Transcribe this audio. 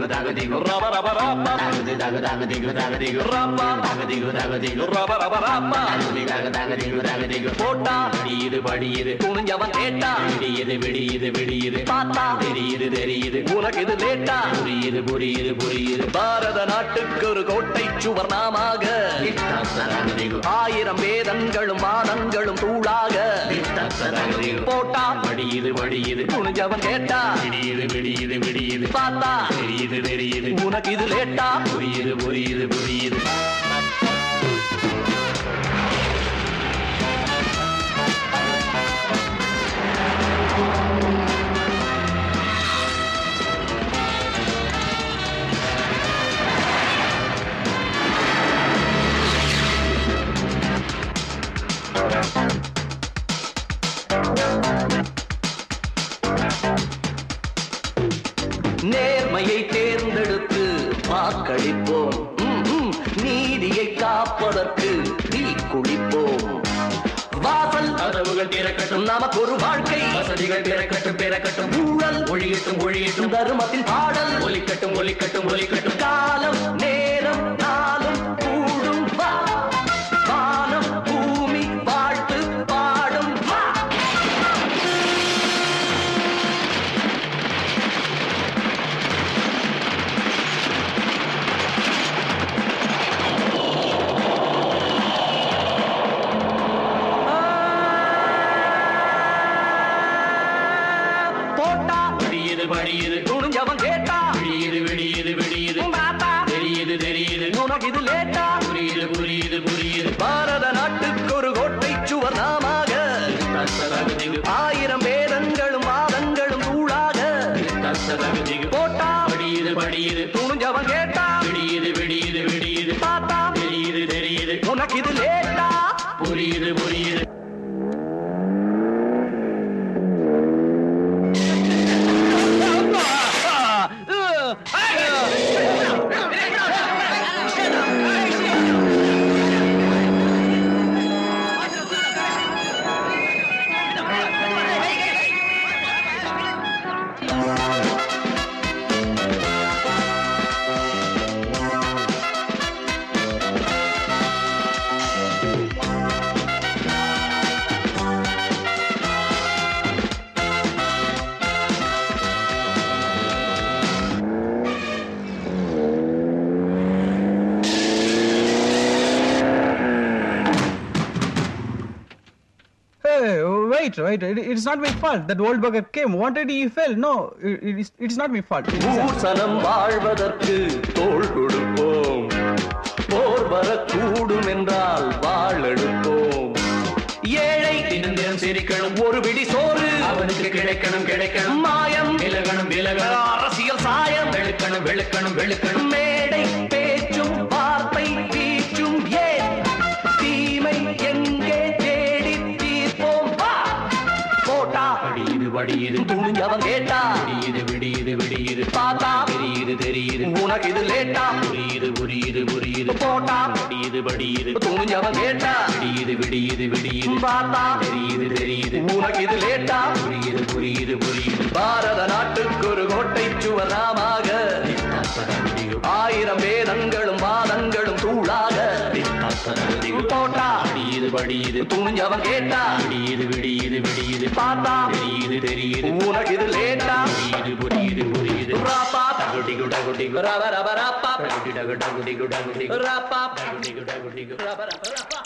திகு தக திகு ரப ரப ரப்பா தகு தகு தக திகு தக திகு ரப்பா தகு திகு தக திகு ரப ரப ரப்பா தகு தகு தக திகு தக திகு போட்டா விடியுது படியுது துணிஞ்சவன் கேட்டா விடியுது விடியுது விடியுது பார்த்தா தெரியுது தெரியுது உனக்கு இது லேட்டா புரியுது புரியுது புரியுது பாரத நாட்டுக்கு ஒரு கோட்டை சுவர் நாமாக ஆயிரம் வேதங்களும் வாதங்களும் தூளாக போட்டா வடியுது வடியுது துணிஞ்சவன் கேட்டா விடியுது விடியுது விடியுது பார்த்தா தெரியுது தெரியுது உனக்கு இது லேட்டா புரியுது புரியுது புரியுது நேர்மையை தேர்ந்தெடுத்து வாக்களிப்போம் ம், ம். நீதியை காப்பதற்கு தீ குளிப்போம் வாசல் கதவுகள் திறக்கட்டும் நமக்கு ஒரு வாழ்க்கை வசதிகள் பிறக்கட்டும் பிறக்கட்டும் ஊழல் ஒழியட்டும் ஒழியட்டும் தருமத்தின் பாடல் ஒலிக்கட்டும் ஒலிக்கட்டும் ஒலிக்கட்டும் காலம் நேரம் நாளும் கூடும் வா வானம் பூமி வாழ்த்து பாடும் வா போட்டா விடியுது படியுது துணிஞ்சவன் கேட்டா விடியுது விடியுது விடியுது பார்த்தா தெரியுது தெரியுது உனக்கு இது லேட்டா புரியுது புரியுது புரியுது பாரத நாட்டுக்கு ஒரு கோட்டை சுவர் நாமாக ஆயிரம் வேதங்களும் வாதங்களும் தூளாக போட்டா படியுது படியுது துணிஞ்சவன் கேட்டா விடியுது விடியுது விடியுது பார்த்தா தெரியுது தெரியுது உனக்கு இது லேட்டா புரியுது புரியுது Hey, wait, wait. It, it's not my fault that old bugger came. Wanted he fell. No, it, it is, it's not my fault. It is- பூசணம் வாழ்வதற்கு தோள் கொடுப்போம் போர் வரக்கூடும் என்றால் வாழெடுப்போம் ஏழை தினம் சிரிக்கணும் ஒரு பிடி சோறு அவனுக்கு கிடைக்கணும் கிடைக்கணும் மாயம் விலகணும் விலகணும் அரசியல் சாயம் வெளுக்கணும் வெளுக்கணும் வெளுக்கணும் மேடை பேச்சும் வார்த்தை வீச்சும் ஏன் தீமை எங்கே தேடி தீர்ப்போம் வா போட்டா படியுது படியுது துணிஞ்சவன் கேட்டா விடியுது விடியுது விடியுது பார்த்தா தெரியுது தெரியுது உனக்கு இது லேட்டா புரியுது புரியுது புரியுது போட்டா படியுது படியுது துணிஞ்சவன் கேட்டா விடியுது விடியுது விடியுது பார்த்தா தெரியுது தெரியுது உனக்கு இது லேட்டா புரியுது புரியுது புரியுது பாரத நாட்டுக்கு ஒரு கோட்டை சுவராமாக ஆயிரம் வேதங்களும் வாதங்களும் தூளாக போட்டா படியுது படியுது துணிஞ்சவன் கேட்டா விடியுது விடியுது விடியுது பார்த்தா தெரியுது தெரியுது உனக்கு இது லேட்டா புரியுது புரியுது புரியுது ராப்பா டகுடிகு டகுடிகு ரப ரப ராப்பா டகுடி டகு டகுடிகு டகுடிகு ராப்பா டகுடிகு டகுடிகு ரப ரப ராப்பா